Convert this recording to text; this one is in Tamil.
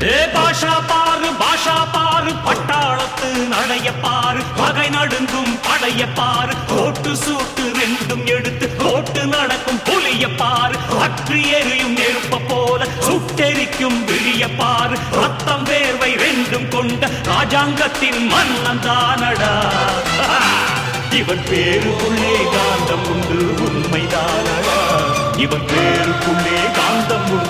ஏ பாஷா பாரு பாஷா பாரு பட்டாளத்து நடைய பாரு பகை நடுங்கும் படைய பாரு கோட்டு சூட்டு ரெண்டும் எடுத்து கோட்டு நடக்கும் புலிய பாரு அற்று எரியும் நெருப்ப போல சுட்டெரிக்கும் விழிய பாரு ரத்தம் வேர்வை ரெண்டும் கொண்ட ராஜாங்கத்தின் மன்னன் தானடா இவன் பேருக்குள்ளே காந்தம் உண்டு உண்மைதானடா இவன் பேருக்குள்ளே காந்தம் உண்டு